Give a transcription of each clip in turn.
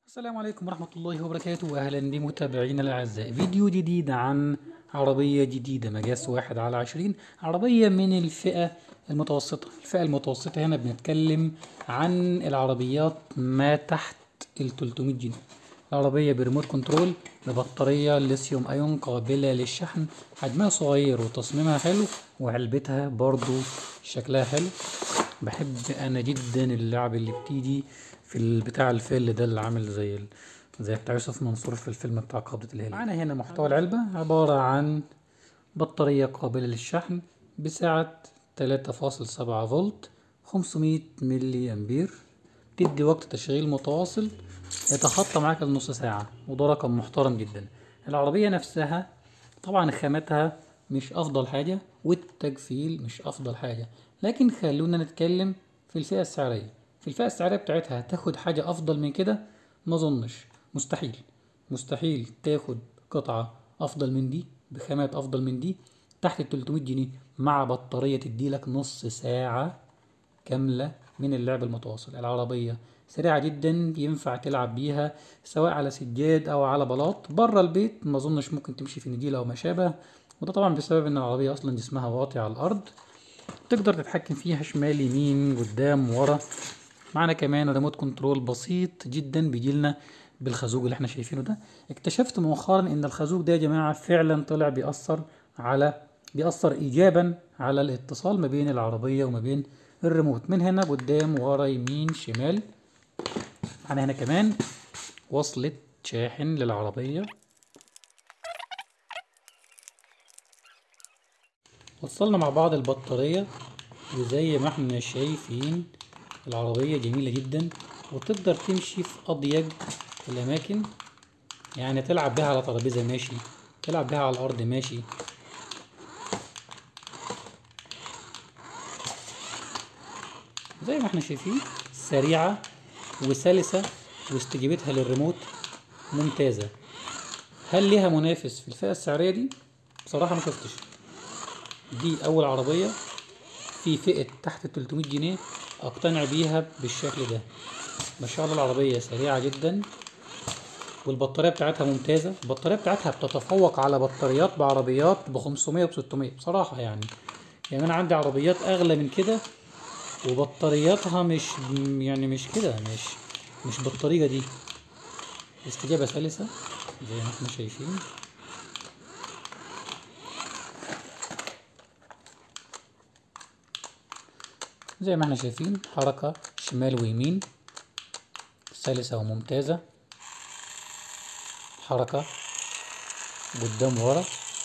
السلام عليكم ورحمة الله وبركاته وأهلا بمتابعينا الأعزاء فيديو جديد عن عربية جديدة مقاس واحد على عشرين عربية من الفئة المتوسطة الفئة المتوسطة هنا بنتكلم عن العربيات ما تحت ال 300 جنيه العربية بريموت كنترول ببطارية ليثيوم ايون قابلة للشحن حجمها صغير وتصميمها حلو وعلبتها برضو شكلها حلو بحب انا جدا اللعب اللي بتيجي في البتاع الفيل ده اللي عامل زي ال... زي بتاع يوسف منصور في الفيلم بتاع قبضة الهلال معانا هنا محتوى العلبة عبارة عن بطارية قابلة للشحن بسعة 3.7 فولت 500 ملي امبير تدي وقت تشغيل متواصل يتخطى معاك النص ساعة وده رقم محترم جدا العربية نفسها طبعا خامتها مش افضل حاجة والتجفيل مش افضل حاجة لكن خلونا نتكلم في الفئة السعرية في الفئة السعرية بتاعتها تاخد حاجة افضل من كده ما اظنش مستحيل مستحيل تاخد قطعة افضل من دي بخامات افضل من دي تحت ال 300 جنيه مع بطارية تديلك نص ساعة كاملة من اللعب المتواصل العربية سريعة جدا ينفع تلعب بيها سواء على سجاد او على بلاط بره البيت ما اظنش ممكن تمشي في نجيلة او ما شابه وده طبعا بسبب ان العربية اصلا جسمها واطي على الارض تقدر تتحكم فيها شمال يمين قدام ورا معنا كمان ريموت كنترول بسيط جدا بيجيلنا بالخازوق اللي احنا شايفينه ده اكتشفت مؤخرا ان الخازوق ده يا جماعة فعلا طلع بيأثر على بيأثر ايجابا على الاتصال ما بين العربية وما بين الريموت من هنا قدام ورا يمين شمال معنا هنا كمان وصلة شاحن للعربية وصلنا مع بعض البطارية وزي ما احنا شايفين العربية جميلة جدا وتقدر تمشي في أضيق الأماكن يعني تلعب بيها على ترابيزة ماشي تلعب بيها على الأرض ماشي زي ما احنا شايفين سريعة وسلسة واستجابتها للريموت ممتازة هل ليها منافس في الفئة السعرية دي؟ بصراحة ما شفتش دي أول عربية في فئة تحت 300 جنيه أقتنع بيها بالشكل ده ما شاء الله العربية سريعة جدا والبطارية بتاعتها ممتازة البطارية بتاعتها بتتفوق على بطاريات بعربيات ب 500 و 600 بصراحة يعني يعني أنا عندي عربيات أغلى من كده وبطارياتها مش يعني مش كده مش مش بالطريقة دي استجابة سلسة زي ما احنا شايفين زي ما احنا شايفين حركة شمال ويمين سلسة وممتازة حركة قدام ورا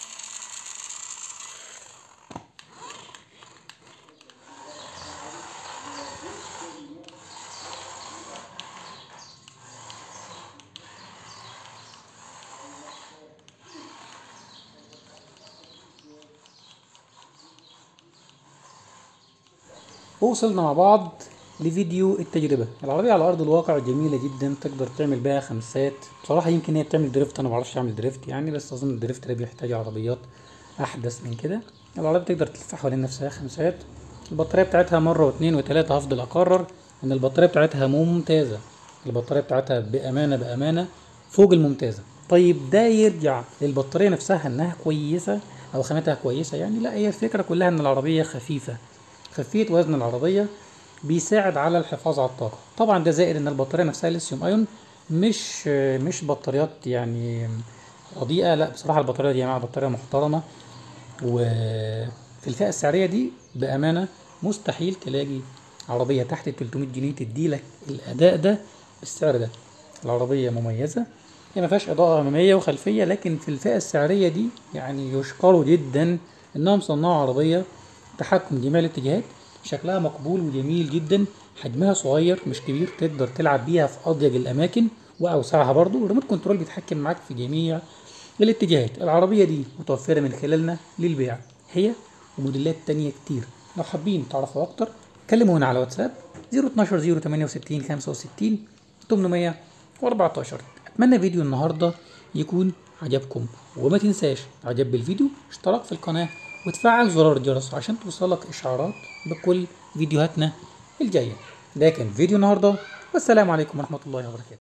ووصلنا مع بعض لفيديو التجربة العربية على أرض الواقع جميلة جدا تقدر تعمل بيها خمسات بصراحة يمكن هي بتعمل دريفت أنا معرفش أعمل دريفت يعني بس أظن الدريفت ده بيحتاج عربيات أحدث من كده العربية تقدر تلف حوالين نفسها خمسات البطارية بتاعتها مرة واتنين وتلاتة هفضل أقرر إن البطارية بتاعتها ممتازة البطارية بتاعتها بأمانة بأمانة فوق الممتازة طيب ده يرجع للبطارية نفسها إنها كويسة أو خامتها كويسة يعني لا هي الفكرة كلها إن العربية خفيفة خفية وزن العربية بيساعد على الحفاظ على الطاقة طبعا ده زائد ان البطارية نفسها ليثيوم ايون مش مش بطاريات يعني رديئة لا بصراحة البطارية دي يا جماعة بطارية محترمة وفي الفئة السعرية دي بأمانة مستحيل تلاقي عربية تحت ال 300 جنيه تديلك الأداء ده بالسعر ده العربية مميزة هي ما فيهاش إضاءة أمامية وخلفية لكن في الفئة السعرية دي يعني يشكروا جدا إنهم صنعوا عربية تحكم جميع الاتجاهات شكلها مقبول وجميل جدا حجمها صغير مش كبير تقدر تلعب بيها في اضيق الاماكن واوسعها برضو الريموت كنترول بيتحكم معاك في جميع الاتجاهات العربية دي متوفرة من خلالنا للبيع هي وموديلات تانية كتير لو حابين تعرفوا اكتر كلمونا على واتساب 012 068 65 814 اتمنى فيديو النهاردة يكون عجبكم وما تنساش عجب بالفيديو اشتراك في القناة وتفعل زرار الجرس عشان توصلك اشعارات بكل فيديوهاتنا الجاية ده كان فيديو النهاردة والسلام عليكم ورحمة الله وبركاته